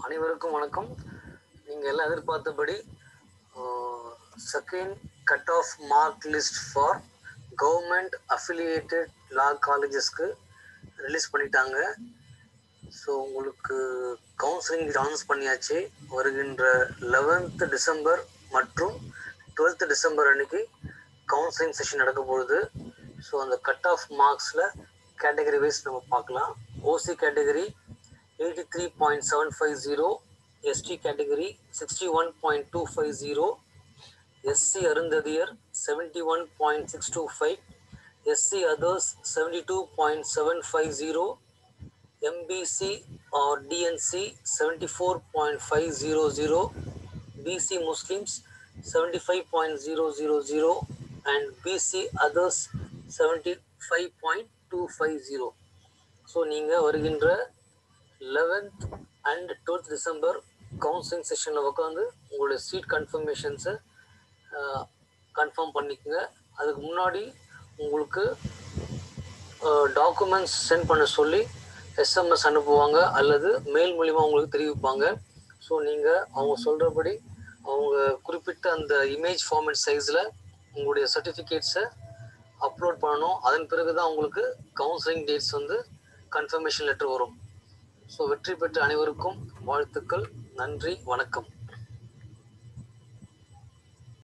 அனைவருக்கும் வணக்கம் நீங்கள் எல்லாம் எதிர்பார்த்தபடி second cut off mark list for government affiliated law காலேஜஸ்க்கு ரிலீஸ் பண்ணிட்டாங்க ஸோ உங்களுக்கு கவுன்சிலிங் அனௌன்ஸ் பண்ணியாச்சு வருகின்ற லெவன்த் டிசம்பர் மற்றும் டுவெல்த் டிசம்பர் அன்னைக்கு கவுன்சிலிங் செஷன் நடக்க போகுது ஸோ அந்த கட் ஆஃப் மார்க்ஸில் கேட்டகரி வைஸ் நம்ம பார்க்கலாம் OC category eighty three point seven five zero ST category sixty one point two five zero SC Arunthathiyar seventy one point six two five SC others seventy two point seven five zero MBC or DNC seventy four point five zero zero BC Muslims seventy five point zero zero zero and BC others seventy five point two five zero so நீங்கள் வருகின்ற eleventh and twelfth December counselling செஷனில் உட்காந்து உங்களுடைய seat கன்ஃபர்மேஷன்ஸை confirm பண்ணிக்கோங்க அதுக்கு முன்னாடி உங்களுக்கு documents send பண்ண சொல்லி எஸ்எம்எஸ் அனுப்புவாங்க அல்லது மெயில் மூலிமா உங்களுக்கு தெரிவிப்பாங்க ஸோ நீங்கள் அவங்க சொல்கிறபடி அவங்க குறிப்பிட்ட அந்த இமேஜ் ஃபார்மேட் சைஸில் உங்களுடைய சர்டிஃபிகேட்ஸை அப்லோட் பண்ணணும் அதன் பிறகு தான் உங்களுக்கு கவுன்சிலிங் டேட்ஸ் வந்து கன்ஃபர்மேஷன் லெட்டர் வரும் ஸோ வெற்றி பெற்ற அனைவருக்கும் வாழ்த்துக்கள் நன்றி வணக்கம்